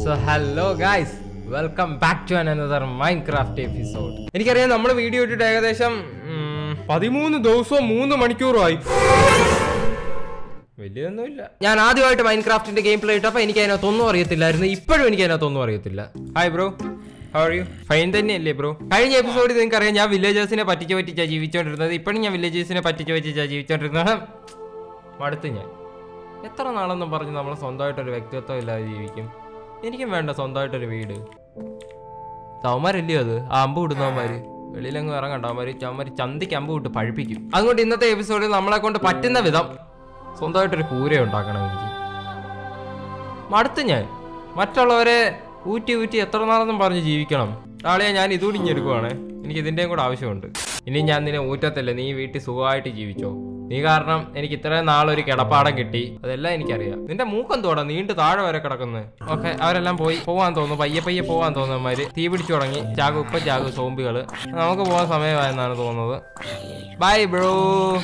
So hello guys welcome back to another Minecraft episode എനിക്കറിയാം നമ്മൾ video ഇട്ടിട്ട് ഏകദേശം ഉം, പതിമൂന്ന് ദിവസവും മൂന്ന് മണിക്കൂറുമായി വലിയൊന്നുമില്ല ഞാൻ ആദ്യമായിട്ട് മൈൻഡ് ക്രാഫ്റ്റിന്റെ ഗെയിം പ്ലേ ഇട്ടപ്പോൾ എനിക്ക് അതിനകത്തൊന്നും അറിയത്തില്ലായിരുന്നു ഇപ്പോഴും എനിക്ക് അതിനകത്തൊന്നും അറിയത്തില്ല hi bro how are you fine തന്നെയല്ലേ ബ്രോ കഴിഞ്ഞ എപ്പിസോഡിൽ നിങ്ങൾക്ക് അറിയാം ഞാൻ വില്ലേജേഴ്സിനെ പറ്റിച്ച് പറ്റിച്ചാ ജീവിച്ചോണ്ടിരുന്നത് ഇപ്പോഴും ഞാൻ വില്ലേജേഴ്സിനെ പറ്റിച്ച് പറ്റിച്ചാ ജീവിച്ചോണ്ടിരുന്നത് മടുത്ത് ഞാൻ എത്ര നാളെന്നും പറഞ്ഞ് നമ്മൾ സ്വന്തമായിട്ടൊരു വ്യക്തിത്വം ഇല്ലാതെ ജീവിക്കും എനിക്കും വേണ്ട സ്വന്തമായിട്ടൊരു വീട് അവന്മാരല്ലയോ അത് ആ അമ്പ് വിടുന്നവന്മാര് വെളിയിലങ്ങ് ഇറങ്ങണ്ട അവന്മാര് അവന്മാര് ചന്തിക്ക് അമ്പ് വിട്ട് പഴിപ്പിക്കും അതുകൊണ്ട് ഇന്നത്തെ എപ്പിസോഡിൽ നമ്മളെ കൊണ്ട് പറ്റുന്ന വിധം സ്വന്തമായിട്ടൊരു കൂര ഉണ്ടാക്കണം എനിക്ക് മടുത്ത് ഞാൻ മറ്റുള്ളവരെ ഊറ്റി ഊറ്റി എത്ര നാളെന്നും പറഞ്ഞ് ജീവിക്കണം നാളെ ഞാൻ ഇതുകൂടി ഇഞ്ഞെടുക്കുവാണ് എനിക്ക് ഇതിൻ്റെയും കൂടെ ആവശ്യമുണ്ട് ഇനി ഞാൻ നിന്നെ ഊറ്റത്തില്ല നീ വീട്ടിൽ സുഖമായിട്ട് ജീവിച്ചോ നീ കാരണം എനിക്ക് ഇത്രയും നാളൊരു കിടപ്പാടം കിട്ടി അതെല്ലാം എനിക്കറിയാം നിന്റെ മൂക്കെന്തോടാ നീണ്ട് താഴെ വരെ കിടക്കുന്നത് ഓക്കെ അവരെല്ലാം പോയി പോവാൻ തോന്നുന്നു പയ്യെ പയ്യെ പോവാൻ തോന്നുന്നമാര് തീ പിടിച്ചു തുടങ്ങി ചാകു ഇപ്പൊ ചാകു സോംബികള് നമുക്ക് പോകാൻ സമയമായെന്നാണ് തോന്നുന്നത് ബൈ ബ്രോ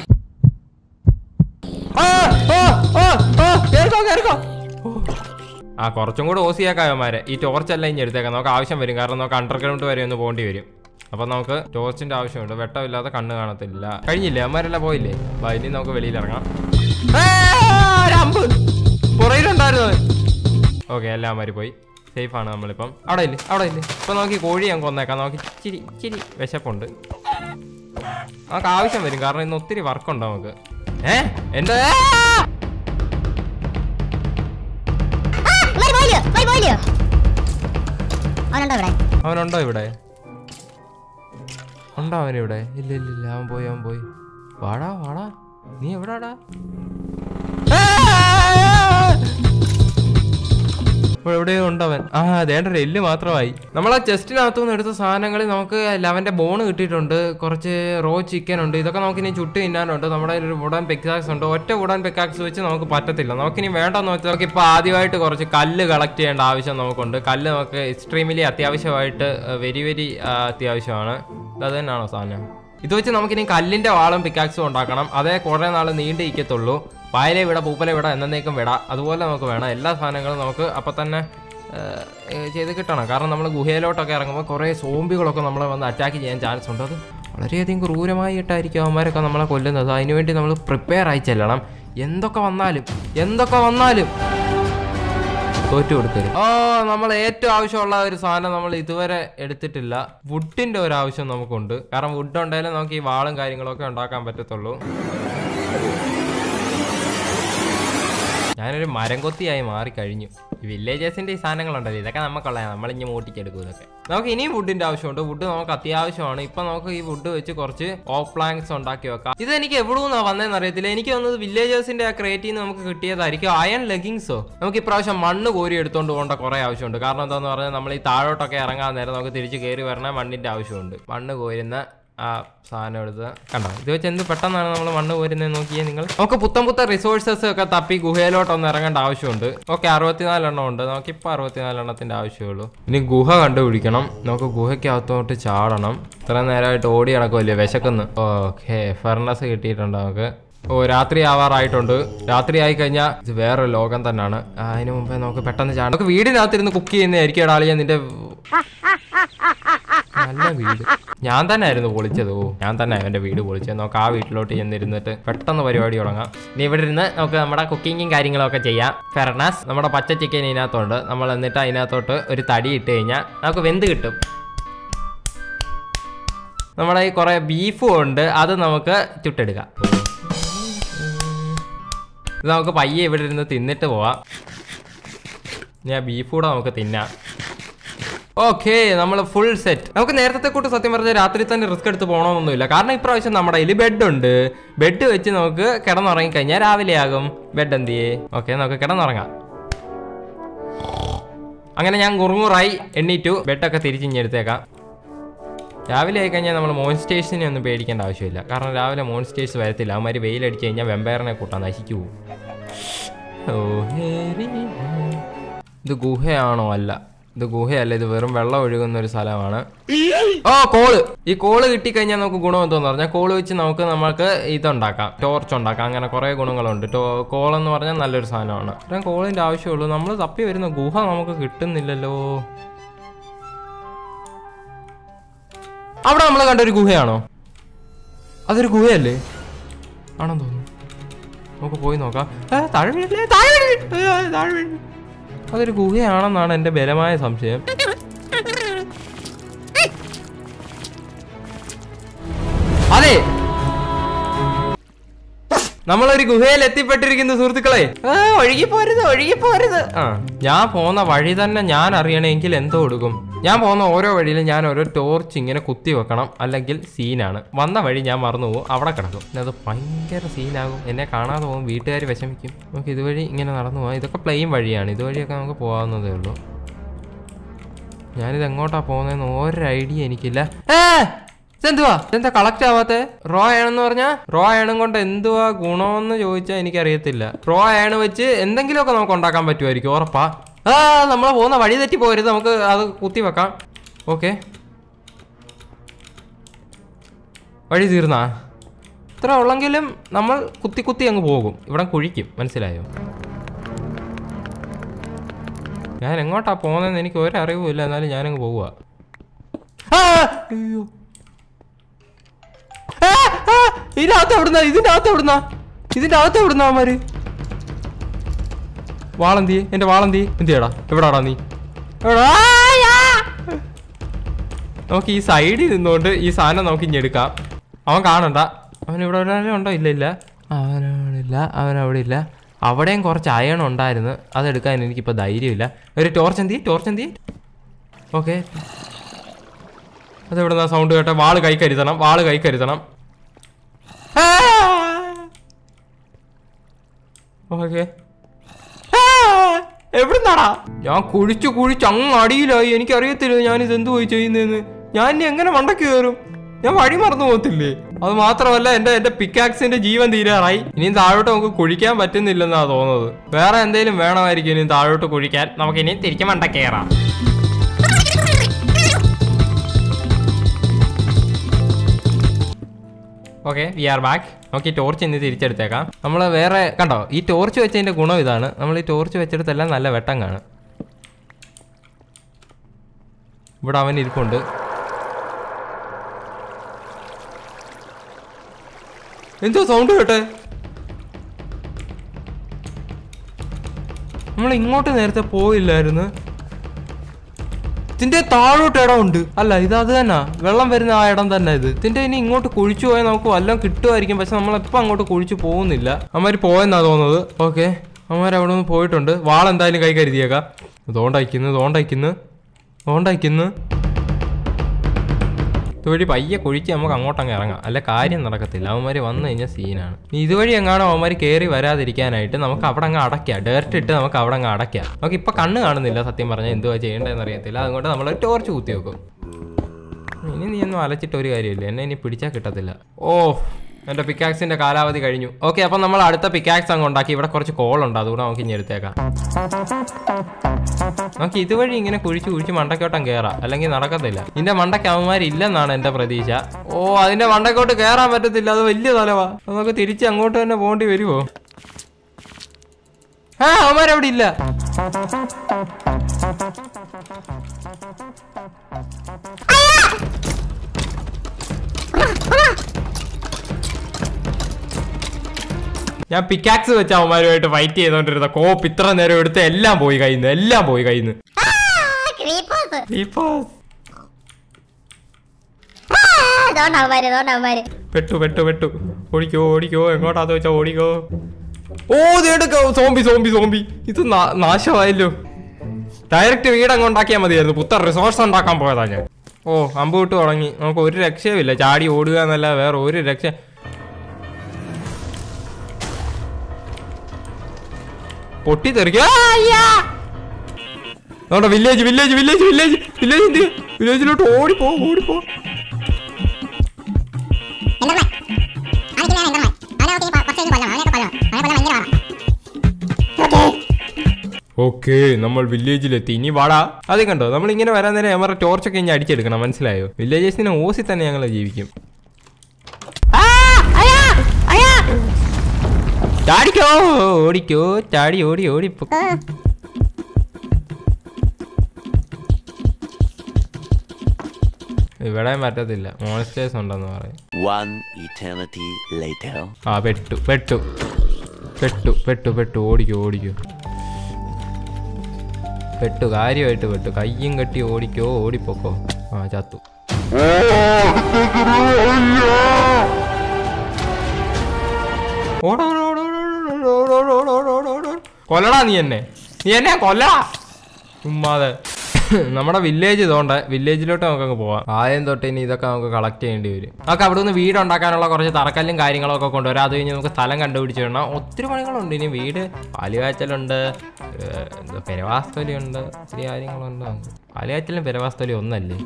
ആ കുറച്ചും കൂടെ ഓസിയാക്കാവന്മാരെ ഈ ടോർച്ചെല്ലാം ഇനി എടുത്തേക്കാം നമുക്ക് ആവശ്യം വരും കാരണം നമുക്ക് അണ്ടർഗ്രൗണ്ട് വരെ ഒന്ന് പോകേണ്ടി വരും അപ്പൊ നമുക്ക് ടോർച്ചിന്റെ ആവശ്യമുണ്ട് വെട്ടമില്ലാതെ കണ്ണ് കാണത്തില്ല കഴിഞ്ഞില്ലേ അമ്മമാരെല്ലാം പോയില്ലേ അപ്പൊ ഇനി നമുക്ക് വെളിയിൽ ഇറങ്ങാം ആ, ഒരു അമ്പ് പുറയിലുണ്ടായിരുന്നു ഓക്കെ എല്ലാ അമ്മമാര് പോയി സേഫ് ആണ് നമ്മളിപ്പം അവിടെ ഇല്ലേ അവിടെ ഇല്ലേ ഇപ്പൊ നമുക്ക് ഈ കോഴി ഞാൻ കൊന്നേക്കാം നമുക്ക് ഇച്ചിരി ഇച്ചിരി വിശപ്പുണ്ട് നമുക്ക് ആവശ്യം വരും കാരണം ഇന്ന് ഒത്തിരി വർക്കുണ്ട് നമുക്ക് ഏ എന്റെ ഇവര് പോയില്ലയോ? ഇവര് പോയില്ലയോ? അവനുണ്ടോ ഇവിടെ അവനുണ്ടോ ഇവിടെ ഉണ്ടോ അവനിവിടെ ഇല്ല ഇല്ല ഇല്ല അവൻ പോയി അവൻ പോയി വാടാ വാടാ നീ എവിടാടാ ഇപ്പോൾ എവിടെയോ ഉണ്ടവൻ ആ അതേണ്ട ഒരു എല്ല് മാത്രമായി നമ്മൾ ആ ചെസ്റ്റിനകത്തു നിന്ന് എടുത്ത സാധനങ്ങളിൽ നമുക്ക് ലവന്റെ ബോൺ കിട്ടിയിട്ടുണ്ട് കുറച്ച് റോ ചിക്കൻ ഉണ്ട് ഇതൊക്കെ നമുക്ക് ഇനി ചുട്ട് തിന്നാനുണ്ട് നമ്മുടെ കയ്യിൽ ഒരു വുഡൻ പെക്കാക്സ് ഉണ്ട് ഒറ്റ വുഡൻ പെക്കാക്സ് വെച്ച് നമുക്ക് പറ്റത്തില്ല നമുക്കിനി വേണ്ടെന്ന് വെച്ചാൽ നമുക്ക് ഇപ്പോൾ ആദ്യമായിട്ട് കുറച്ച് കല്ല് കളക്ട് ചെയ്യേണ്ട ആവശ്യം നമുക്കുണ്ട് കല്ല് നമുക്ക് എക്സ്ട്രീമിലി അത്യാവശ്യമായിട്ട് വെരി വെരി അത്യാവശ്യമാണ് അത് തന്നെയാണോ സാധനം ഇത് വെച്ച് നമുക്കിനി കല്ലിന്റെ വാളും പിക്കാക്സും ഉണ്ടാക്കണം അതേ കുറേ നാൾ നീണ്ടിരിക്കത്തുള്ളൂ പായലെ വിട പൂപ്പലെ വിട എന്നേക്കും വിട അതുപോലെ നമുക്ക് വേണം എല്ലാ സാധനങ്ങളും നമുക്ക് അപ്പം തന്നെ ആ, ഏ, ചെയ്ത് കിട്ടണം കാരണം നമ്മൾ ഗുഹയിലോട്ടൊക്കെ ഇറങ്ങുമ്പോൾ കുറേ സോംബികളൊക്കെ നമ്മളെ വന്ന് അറ്റാക്ക് ചെയ്യാൻ ചാൻസ് ഉണ്ട് അത് വളരെയധികം ക്രൂരമായിട്ടായിരിക്കും അവന്മാരൊക്കെ നമ്മളെ കൊല്ലുന്നത് അതിനുവേണ്ടി നമ്മൾ പ്രിപ്പയർ ആയി ചെല്ലണം എന്തൊക്കെ വന്നാലും എന്തൊക്കെ വന്നാലും തോറ്റു കൊടുത്തരും ഓ നമ്മൾ ഏറ്റവും ആവശ്യമുള്ള ഒരു സാധനം നമ്മൾ ഇതുവരെ എടുത്തിട്ടില്ല വുഡിന്റെ ഒരു ആവശ്യം നമുക്കുണ്ട് കാരണം വുഡ് ഉണ്ടെങ്കിലും നമുക്ക് ഈ വാളും കാര്യങ്ങളൊക്കെ ഉണ്ടാക്കാൻ പറ്റത്തുള്ളൂ ഞാനൊരു മരം കൊത്തിയായി മാറിക്കഴിഞ്ഞു ഈ വില്ലേജേഴ്സിന്റെ ഈ സാധനങ്ങളുണ്ടല്ലോ ഇതൊക്കെ നമുക്കുള്ള നമ്മൾ ഇനി മൂട്ടിച്ചെടുക്കും ഇതൊക്കെ നമുക്ക് ഇനിയും വുഡിന്റെ ആവശ്യമുണ്ട് വുഡ് നമുക്ക് അത്യാവശ്യമാണ് ഇപ്പൊ നമുക്ക് ഈ വുഡ് വെച്ച് കുറച്ച് ഓഫ് പ്ലാങ്ക്സ് ഉണ്ടാക്കി വെക്കാം ഇത് എനിക്ക് എവിടെ നിന്നാ വന്നതെന്ന് അറിയത്തില്ല എനിക്ക് തോന്നുന്നത് വില്ലേജേഴ്സിന്റെ ആ ക്രേറ്റിൽ നിന്ന് നമുക്ക് കിട്ടിയതായിരിക്കും അയൺ ലെഗിങ്സോ നമുക്ക് ഇപ്രാവശ്യം മണ്ണ് കോരി എടുത്തോണ്ട് പോകേണ്ട കുറെ ആവശ്യമുണ്ട് കാരണം എന്താന്ന് പറഞ്ഞാൽ നമ്മൾ ഈ താഴോട്ടൊക്കെ ഇറങ്ങാൻ നേരം നമുക്ക് തിരിച്ച് കയറി വരണ മണ്ണിന്റെ ആവശ്യമുണ്ട് മണ്ണ് കോരുന്ന ആ സാധനം എടുത്ത് കണ്ടോ ഇത് വെച്ച് എന്ത് പെട്ടെന്നാണ് നമ്മൾ മണ്ണ് പോരുന്നത് നോക്കിയേ നിങ്ങൾ നമുക്ക് പുത്തൻ പുത്തൻ റിസോഴ്സസ് ഒക്കെ തപ്പി ഗുഹയിലോട്ടൊന്ന് ഇറങ്ങേണ്ട ആവശ്യമുണ്ട് ഓക്കെ അറുപത്തിനാലെണ്ണം ഉണ്ട് നമുക്കിപ്പോൾ അറുപത്തിനാലെണ്ണത്തിന്റെ ആവശ്യമുള്ളൂ ഇനി ഗുഹ കണ്ടുപിടിക്കണം നമുക്ക് ഗുഹയ്ക്കകത്തോട്ട് ചാടണം ഇത്ര നേരമായിട്ട് ഓടി നടക്കുമല്ലേ വിശക്കുന്നു ഓക്കെ ഫെർണസ് കിട്ടിയിട്ടുണ്ട് നമുക്ക് ഓ രാത്രി ആവാറായിട്ടുണ്ട് രാത്രി ആയി കഴിഞ്ഞാൽ ഇത് വേറൊരു ലോകം തന്നെയാണ് ആ, അതിന് മുമ്പേ നമുക്ക് പെട്ടെന്ന് ചാടാം നമുക്ക് വീടിനകത്തിരുന്ന് കുക്ക് ചെയ്യുന്നതായിരിക്കും എടാളിയ നിന്റെ നല്ല വീട് ഞാൻ തന്നെ ആയിരുന്നു പൊളിച്ചത് ഓ ഞാൻ തന്നെ അവന്റെ വീട് പൊളിച്ചത് നമുക്ക് ആ വീട്ടിലോട്ട് ചെന്നിരുന്നിട്ട് പെട്ടെന്ന് പരിപാടി തുടങ്ങാം ഇനി ഇവിടെ ഇരുന്ന് നമുക്ക് നമ്മുടെ കുക്കിങ്ങും കാര്യങ്ങളൊക്കെ ചെയ്യാം ഫെർണാസ് നമ്മുടെ പച്ച ചിക്കൻ ഇതിനകത്തുണ്ട് നമ്മൾ എന്നിട്ട് അതിനകത്തോട്ട് ഒരു തടി ഇട്ട് കഴിഞ്ഞാൽ നമുക്ക് വെന്ത് കിട്ടും നമ്മുടെ ഈ കുറെ ബീഫും ഉണ്ട് അത് നമുക്ക് ചുട്ടെടുക്കാം ഇത് നമുക്ക് പയ്യെ ഇവിടെ ഇരുന്ന് തിന്നിട്ട് പോവാം ഞാൻ ബീഫ് കൂടെ നമുക്ക് തിന്നാം ഓക്കെ നമ്മൾ ഫുൾ സെറ്റ് നമുക്ക് നേരത്തെ കൂട്ട് സത്യം പറഞ്ഞാൽ രാത്രി തന്നെ റിസ്ക് എടുത്ത് പോകണമെന്നൊന്നുമില്ല കാരണം ഇപ്രാവശ്യം നമ്മുടെ കയ്യിൽ ബെഡ് ഉണ്ട് ബെഡ് വെച്ച് നമുക്ക് കിടന്നുറങ്ങി കഴിഞ്ഞാൽ രാവിലെ ആകും ബെഡ് എന്ത് ചെയ്യേ ഓക്കെ നമുക്ക് കിടന്നുറങ്ങാം അങ്ങനെ ഞാൻ കുറുങ്ങുറായി എണ്ണീറ്റു ബെഡൊക്കെ തിരിച്ചിഞ്ഞെടുത്തേക്കാം രാവിലെ ആയി കഴിഞ്ഞാൽ നമ്മൾ മോൺസ്റ്റേഴ്സിനെ ഒന്നും പേടിക്കേണ്ട ആവശ്യമില്ല കാരണം രാവിലെ മോൺസ്റ്റേഴ്സ് വരത്തില്ല അവന്മാർ വെയിലടിച്ച് കഴിഞ്ഞാൽ വെമ്പയറിനെ കൂട്ടാൻ നശിക്കൂ ഓ ഹേരി ഇത് ഗുഹയാണോ അല്ല ഇത് ഗുഹയല്ല ഇത് വെറും വെള്ളം ഒഴുകുന്ന ഒരു സ്ഥലമാണ് ഓ കോള് ഈ കോള് കിട്ടിക്കഴിഞ്ഞാൽ നമുക്ക് ഗുണം എന്തോന്ന് പറഞ്ഞാൽ കോള് വെച്ച് നമുക്ക് നമുക്ക് ഇതുണ്ടാക്കാം ടോർച്ച് ഉണ്ടാക്കാം അങ്ങനെ കുറേ ഗുണങ്ങളുണ്ട് ടോ കോൾ എന്ന് പറഞ്ഞാൽ നല്ലൊരു സാധനമാണ് ഇത്രയും കോളിന്റെ ആവശ്യമുള്ളൂ നമ്മൾ തപ്പി വരുന്ന ഗുഹ നമുക്ക് കിട്ടുന്നില്ലല്ലോ അവിടെ നമ്മൾ കണ്ട ഒരു ഗുഹയാണോ അതൊരു ഗുഹയല്ലേ ആണെന്ന് തോന്നുന്നു നമുക്ക് പോയി നോക്കാം ഏ, താഴെ വീഴല്ലേ? താഴെ വീഴ്. ഏ, താഴെ വീഴ്. അതൊരു ഗുഹയാണെന്നാണ് എൻ്റെ ബലമായ സംശയം അതെ നമ്മളൊരു ഗുഹയിൽ എത്തിപ്പെട്ടിരിക്കുന്നു സുഹൃത്തുക്കളെ ആ, ഒഴുകി പോരുത് ഒഴുകി പോരുത് ആ ഞാൻ പോകുന്ന വഴി തന്നെ ഞാൻ അറിയണമെങ്കിൽ എന്തോ കൊടുക്കും ഞാൻ പോകുന്ന ഓരോ വഴിയിലും ഞാൻ ഓരോ ടോർച്ച് ഇങ്ങനെ കുത്തി വെക്കണം അല്ലെങ്കിൽ സീനാണ് വന്ന വഴി ഞാൻ മറന്നു പോകും അവിടെ കിടക്കും പിന്നെ അത് ഭയങ്കര സീനാകും എന്നെ കാണാതെ പോകും വീട്ടുകാർ വിഷമിക്കും നമുക്ക് ഇതുവഴി ഇങ്ങനെ നടന്നു പോകാം ഇതൊക്കെ പ്ലെയിൻ വഴിയാണ് ഇതുവഴിയൊക്കെ നമുക്ക് പോകാവുന്നതേ ഉള്ളൂ ഞാനിത് എങ്ങോട്ടാ പോകുന്നതെന്ന് ഒരു ഐഡിയ എനിക്കില്ല ഏ ഇതെന്തുവാ ഇതെന്താ കളക്ട് ആവാത്തെ റോ ആണെന്ന് പറഞ്ഞാ റോ ആണും കൊണ്ട് എന്തുവാ ഗുണമെന്ന് ചോദിച്ചാൽ എനിക്കറിയത്തില്ല റോ ആണ് വെച്ച് എന്തെങ്കിലുമൊക്കെ നമുക്ക് ഉണ്ടാക്കാൻ പറ്റുമായിരിക്കും ഉറപ്പാ ആ നമ്മൾ പോകുന്ന വഴി തെറ്റി പോരുത് നമുക്ക് അത് കുത്തി വെക്കാം ഓക്കെ വഴി തീർന്നാ ഇത്ര ഉള്ളെങ്കിലും നമ്മൾ കുത്തി കുത്തി അങ്ങ് പോകും ഇവിടെ കുഴിക്കും മനസ്സിലായോ ഞാൻ എങ്ങോട്ടാ പോകുന്നതെന്ന് എനിക്ക് ഒരു അറിവുമില്ല എന്നാലും ഞാനങ്ങ് പോവുക അയ്യോ ആ, ആ, ഇതിനകത്ത് എവിടുന്ന ഇതിന്റെ അകത്ത് എവിടുന്ന ഇതിന്റെ അകത്ത് എവിടുന്ന അവന്മാര് വാളന്തി എന്റെ വാളന്തി എന്തിയാടാ എവിടാടാ നീ എവിടാ? ആ, യാ. നമുക്ക് ഈ സൈഡിൽ നിന്നുകൊണ്ട് ഈ സാധനം നമുക്ക് ഇനി എടുക്കാം അവൻ കാണണ്ട അവൻ ഇവിടെ എവിടെയെങ്കിലും ഉണ്ടോ ഇല്ല ഇല്ല അവനവിടില്ല അവനവിടെ ഇല്ല അവിടെയും കുറച്ച് അയൺ ഉണ്ടായിരുന്നു അതെടുക്കാൻ എനിക്കിപ്പോൾ ധൈര്യമില്ല ഒരു ടോർച്ച് എന്തി ടോർച്ച് എന്തി ഓക്കെ അതെവിടുന്ന സൗണ്ട് കേട്ടെ വാള് കൈ കരുതണം വാള് കൈ കരുതണം ഓക്കെ എവിടുന്നാടാ ഞാൻ കുഴിച്ചു കുഴിച്ച് അങ്ങ് അടിയിലായി എനിക്കറിയത്തില്ല ഞാൻ ഇത് എന്തു പോയി ചെയ്യുന്നതെന്ന് ഞാൻ ഇനി എങ്ങനെ മണ്ടയ്ക്ക് കയറും ഞാൻ വഴി മറന്നു പോകത്തില്ലേ അത് മാത്രമല്ല എന്റെ എന്റെ പിക്കാക്സിന്റെ ജീവൻ തീരാറായി ഇനിയും താഴോട്ട് നമുക്ക് കുഴിക്കാൻ പറ്റുന്നില്ലെന്നാ തോന്നുന്നത് വേറെ എന്തെങ്കിലും വേണമായിരിക്കും ഇനിയും താഴോട്ട് കുഴിക്കാൻ നമുക്ക് ഇനി തിരിച്ച് മണ്ട കയറാം ഓക്കെ വി ആർ ബാക്ക് നമുക്ക് ഈ ടോർച്ച് ഇന്ന് തിരിച്ചെടുത്തേക്കാം നമ്മൾ വേറെ കണ്ടോ ഈ ടോർച്ച് വെച്ചതിന്റെ ഗുണം ഇതാണ് നമ്മൾ ഈ ടോർച്ച് വെച്ചെടുത്തെല്ലാം നല്ല വെട്ടം കാണും ഇവിടെ അവൻ ഇരിപ്പുണ്ട് എന്തോ സൗണ്ട് കേട്ടെ നമ്മൾ ഇങ്ങോട്ട് നേരത്തെ പോയില്ലായിരുന്നു ഇതിന്റെ താഴോട്ട് ഇടം ഉണ്ട് അല്ല ഇത് അത് തന്നെ വെള്ളം വരുന്ന ആ ഇടം തന്നെ ഇത് ഇതിന്റെ ഇനി ഇങ്ങോട്ട് കുഴിച്ചു പോയാൽ നമുക്ക് വല്ലതും കിട്ടുമായിരിക്കും പക്ഷെ നമ്മളിപ്പോൾ അങ്ങോട്ട് കുഴിച്ചു പോകുന്നില്ല അമ്മമാര് പോയെന്നാ തോന്നുന്നത് ഓക്കെ അമ്മമാർ അവിടെ നിന്ന് പോയിട്ടുണ്ട് വാളെന്തായാലും കൈ കരുതിയേക്കാം തോണ്ടയക്കുന്നു തോണ്ടയക്കുന്നു തോണ്ടയക്കുന്നു ഇതുവഴി പയ്യെ കുഴിച്ച് നമുക്ക് അങ്ങോട്ടങ്ങ് ഇറങ്ങാം അല്ല കാര്യം നടക്കത്തില്ല അവന്മാർ വന്നു കഴിഞ്ഞാൽ സീനാണ് ഇനി ഇതുവഴി എങ്ങാണോ അവന്മാർ കയറി വരാതിരിക്കാനായിട്ട് നമുക്ക് അവിടെ അങ്ങ് അടയ്ക്കാം ഡയറക്റ്റ് ഇട്ട് നമുക്ക് അവിടെ അങ്ങ് അടയ്ക്കാം നമുക്ക് ഇപ്പം കണ്ണ് കാണുന്നില്ല സത്യം പറഞ്ഞാൽ എന്തുവാ ചെയ്യേണ്ടതെന്ന് അറിയത്തില്ല അതുകൊണ്ട് നമ്മൾ ടോർച്ച് കുത്തി വെക്കും ഇനി നീ ഒന്നും അലച്ചിട്ട് ഒരു കാര്യമില്ല എന്നെ ഇനി പിടിച്ചാൽ കിട്ടത്തില്ല ഓ എൻ്റെ പിക്കാക്സിന്റെ കാലാവധി കഴിഞ്ഞു ഓക്കെ അപ്പം നമ്മൾ അടുത്ത പിക്കാക്സ് അങ്ങ് ഉണ്ടാക്കി ഇവിടെ കുറച്ച് കോളുണ്ട് അതുകൂടെ നമുക്ക് ഇനി എടുത്തേക്കാം നമുക്ക് ഇതുവഴി ഇങ്ങനെ കുഴിച്ച് കുഴിച്ച് മണ്ടക്കോട്ടം കയറാം അല്ലെങ്കിൽ നടക്കത്തില്ല ഇതിന്റെ മണ്ടയ്ക്ക് അവന്മാരില്ലെന്നാണ് എന്റെ പ്രതീക്ഷ ഓ അതിന്റെ മണ്ടക്കോട്ട് കയറാൻ പറ്റത്തില്ല അത് വലിയ തലവാ അത് നമുക്ക് തിരിച്ച് അങ്ങോട്ട് തന്നെ പോകേണ്ടി വരുമോ ആ അവന്മാരവിടെ ഇല്ല ഞാൻ പിക്കാക്സ് വെച്ച് അവന്മാരുമായിട്ട് ഫൈറ്റ് ചെയ്തോണ്ടിരുന്ന കോപ്പ് ഇത്ര നേരം എടുത്ത് എല്ലാം പോയി കയ്യിൽ നിന്ന് എല്ലാം പോയി കയ്യിൽ നിന്ന് ക്രീപ്പേഴ്സ് ഇതോണ്ട് അവന്മാര് ഇതോണ്ട് അവന്മാര് പെട്ടു പെട്ടു പെട്ടു ഓടിക്കോ ഓടിക്കോ എങ്ങോട്ടാന്ന് വെച്ചാ ഓടിക്കോ ഓ ഇതെടുക്കോ സോംബി സോംബി സോംബി ഇത് നാ- നാശമായല്ലോ ഡയറക്റ്റ് വീട് അങ്ങ് ഉണ്ടാക്കിയാൽ മതിയായിരുന്നു പുത്തൻ റിസോഴ്സ് ഉണ്ടാക്കാൻ പോയതാ ഞാൻ ഓ അമ്പ് വിട്ട് തുടങ്ങി നമുക്ക് ഒരു രക്ഷയുമില്ല ചാടി ഓടുക എന്നല്ല വേറെ ഒരു രക്ഷ പൊട്ടി തെറിക്കുക നമ്മുടെ village village village village village എന്ത് വില്ലേജിലോട്ട് ഓടിപ്പോ ഓടിപ്പോ എന്തർമാൻ ആണിക്കുന്ന എന്തർമാൻ അവനെ ഒക്കെ കുറച്ച് കഴിഞ്ഞ് കൊല്ലണം അവനെയൊക്കെ കൊല്ലണം അവനെ കൊല്ലാൻ ഭയങ്കര പാടാ ഓക്കെ നമ്മൾ വില്ലേജിലെത്തി ഇനി വാടാ അത് കണ്ടോ നമ്മൾ ഇങ്ങനെ വരാൻ നേരം നമ്മുടെ ടോർച്ചൊക്കെ ഇനി അടിച്ചെടുക്കണം മനസ്സിലായോ വില്ലേജേഴ്സിനെ ഓസി തന്നെ ഞങ്ങൾ ജീവിക്കും ചാടിക്കോ ഓടിക്കോ ചാടി ഓടി ഓടി പോ. ഇവിടെ പറ്റത്തില്ല മോൺസ്റ്റേഴ്സ് ഉണ്ടെന്ന് പറയും One eternity later. ആ പെട്ടു പെട്ടു പെട്ടു പെട്ടു പെട്ടു ഓടിക്കോ ഓടിക്കോ പെട്ടു കാര്യമായിട്ട് പെട്ടു കയ്യും കെട്ടി ഓടിക്കോ ഓടിപ്പോക്കോ ആ ചത്തു ഓടാ, ഓടാ, ഓടാ, ഓടാ, ഓടാ, ഓടാ, ഓടാ, ഓടാ, ഓടാ, ഓടാ. കൊല്ലടാ നീ എന്നെ നീ എന്നെ കൊല്ലടാ ചുമ്മാതെ നമ്മുടെ വില്ലേജ് ഇതുകൊണ്ട് വില്ലേജിലോട്ട് നമുക്കങ്ങ് പോവാം ആദ്യം തൊട്ട് ഇനി ഇതൊക്കെ നമുക്ക് കളക്ട് ചെയ്യേണ്ടി വരും നമുക്ക് അവിടെ നിന്ന് വീട് ഉണ്ടാക്കാനുള്ള കുറച്ച് തറക്കല്ലും കാര്യങ്ങളൊക്കെ കൊണ്ടുവരാം അത് കഴിഞ്ഞ് നമുക്ക് സ്ഥലം കണ്ടുപിടിച്ച് വേണം ഒത്തിരി പണികളുണ്ട് ഇനി വീട് പാലുകാച്ചലുണ്ട് ഏഹ്, എന്താ പെരവാസ്തൊലിയുണ്ട് ഒത്തിരി കാര്യങ്ങളുണ്ട് പാലുകാച്ചലും പെരവാസ്തൊലിയും ഒന്നല്ലേ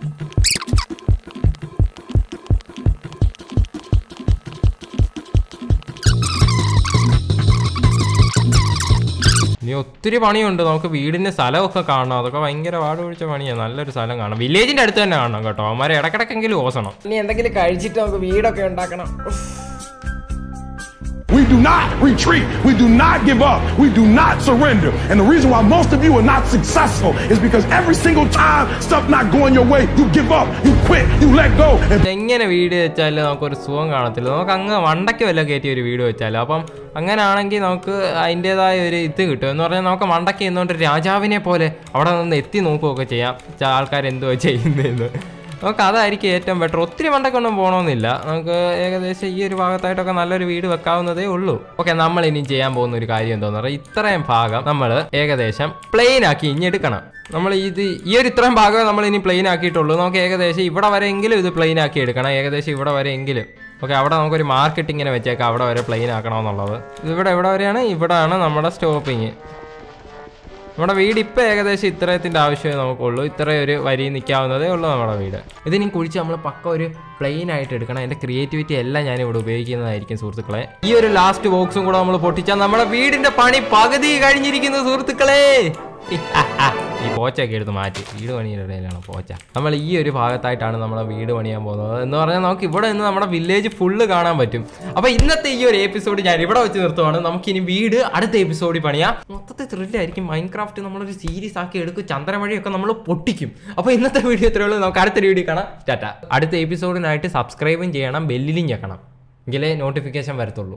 ഇനി ഒത്തിരി പണിയുണ്ട് നമുക്ക് വീടിന്റെ സ്ഥലമൊക്കെ കാണണം അതൊക്കെ ഭയങ്കര പാട് പിടിച്ച പണിയാണ് നല്ലൊരു സ്ഥലം കാണണം വില്ലേജിന്റെ അടുത്ത് തന്നെ കാണണം കേട്ടോ അവന്മാരെ ഇടക്കിടക്കെങ്കിലും ഓസണം ഇനി എന്തെങ്കിലും കഴിച്ചിട്ട് നമുക്ക് വീടൊക്കെ ഉണ്ടാക്കണം We do not retreat. We do not give up. We do not surrender. And the reason why most of you are not successful is because every single time stuff not going your way, you give up, you quit, you let go. And എങ്ങനെ വീട് വെച്ചാൽ നമുക്കൊരു സുഖം കാണത്തില്ല നമുക്ക് അങ്ങ് വണ്ടയ്ക്ക് വല്ല കയറ്റി ഒരു വീട് വെച്ചാൽ അപ്പം അങ്ങനെയാണെങ്കിൽ നമുക്ക് അതിൻ്റെതായ ഒരു ഇത് കിട്ടും എന്ന് പറഞ്ഞാൽ നമുക്ക് മണ്ടയ്ക്ക് നിന്നുകൊണ്ട് രാജാവിനെ പോലെ അവിടെ നിന്ന് എത്തി നോക്കുകയൊക്കെ ചെയ്യാം ആൾക്കാർ എന്തുവാ ചെയ്യുന്നതെന്ന് നമുക്ക് അതായിരിക്കും ഏറ്റവും ബെറ്റർ ഒത്തിരി മണ്ടക്കൊന്നും പോകണമെന്നില്ല നമുക്ക് ഏകദേശം ഈ ഒരു ഭാഗത്തായിട്ടൊക്കെ നല്ലൊരു വീട് വെക്കാവുന്നതേ ഉള്ളൂ ഓക്കെ നമ്മൾ ഇനി ചെയ്യാൻ പോകുന്ന ഒരു കാര്യം എന്താണെന്ന് പറഞ്ഞാൽ ഇത്രയും ഭാഗം നമ്മൾ ഏകദേശം പ്ലെയിൻ ആക്കി ഇനി എടുക്കണം നമ്മൾ ഇത് ഈ ഒരു ഇത്രയും ഭാഗമേ നമ്മൾ ഇനി പ്ലെയിൻ ആക്കിയിട്ടുള്ളൂ നമുക്ക് ഏകദേശം ഇവിടെ വരെ എങ്കിലും ഇത് പ്ലെയിൻ ആക്കി എടുക്കണം ഏകദേശം ഇവിടെ വരെ എങ്കിലും ഓക്കെ അവിടെ നമുക്കൊരു മാർക്കറ്റ് ഇങ്ങനെ വെച്ചേക്കാം അവിടെ വരെ പ്ലെയിൻ ആക്കണമെന്നുള്ളത് ഇവിടെ എവിടെ വരെയാണ് ഇവിടെയാണ് നമ്മുടെ സ്റ്റോപ്പിങ് നമ്മുടെ വീട് ഇപ്പം ഏകദേശം ഇത്രയത്തിൻ്റെ ആവശ്യമേ നമുക്കുള്ളൂ ഇത്രയും ഒരു വരി നിൽക്കാവുന്നതേ ഉള്ളൂ നമ്മുടെ വീട് ഇതിനി കുഴിച്ച് നമ്മൾ പക്ക ഒരു പ്ലെയിൻ ആയിട്ട് എടുക്കണം എൻ്റെ ക്രിയേറ്റിവിറ്റി എല്ലാം ഞാൻ ഇവിടെ ഉപയോഗിക്കുന്നതായിരിക്കും സുഹൃത്തുക്കളെ ഈ ഒരു ലാസ്റ്റ് ബോക്സും കൂടെ നമ്മൾ പൊട്ടിച്ചാൽ നമ്മുടെ വീടിൻ്റെ പണി പകുതി കഴിഞ്ഞിരിക്കുന്നു സുഹൃത്തുക്കളെ ഈ പോച്ചയൊക്കെ എടുത്ത് മാറ്റി വീട് പണിയുടെ ഇടയിലാണ് പോച്ച നമ്മൾ ഈ ഒരു ഭാഗത്തായിട്ടാണ് നമ്മളെ വീട് പണിയാൻ പോകുന്നത് എന്ന് പറഞ്ഞാൽ നമുക്ക് ഇവിടെ നിന്ന് നമ്മുടെ വില്ലേജ് ഫുള്ള് കാണാൻ പറ്റും അപ്പൊ ഇന്നത്തെ ഈ ഒരു എപ്പിസോഡ് ഞാൻ ഇവിടെ വെച്ച് നിർത്തുവാണ് നമുക്ക് ഇനി വീട് അടുത്ത എപ്പിസോഡിൽ പണിയാം മൊത്തത്തിൽ ത്രില്ലായിരിക്കും മൈൻക്രാഫ്റ്റ് നമ്മളൊരു സീരീസ് ആക്കി എടുക്കും ചന്ദ്രമഴയൊക്കെ നമ്മൾ പൊട്ടിക്കും അപ്പൊ ഇന്നത്തെ വീഡിയോ ഇത്രയേ ഉള്ളൂ നമുക്ക് അടുത്ത വീഡിയോ കാണാം ടാറ്റ അടുത്ത എപ്പിസോഡിനായിട്ട് സബ്സ്ക്രൈബും ചെയ്യണം ബെല്ലിലും ഞെക്കണം എങ്കിലേ നോട്ടിഫിക്കേഷൻ വരത്തുള്ളൂ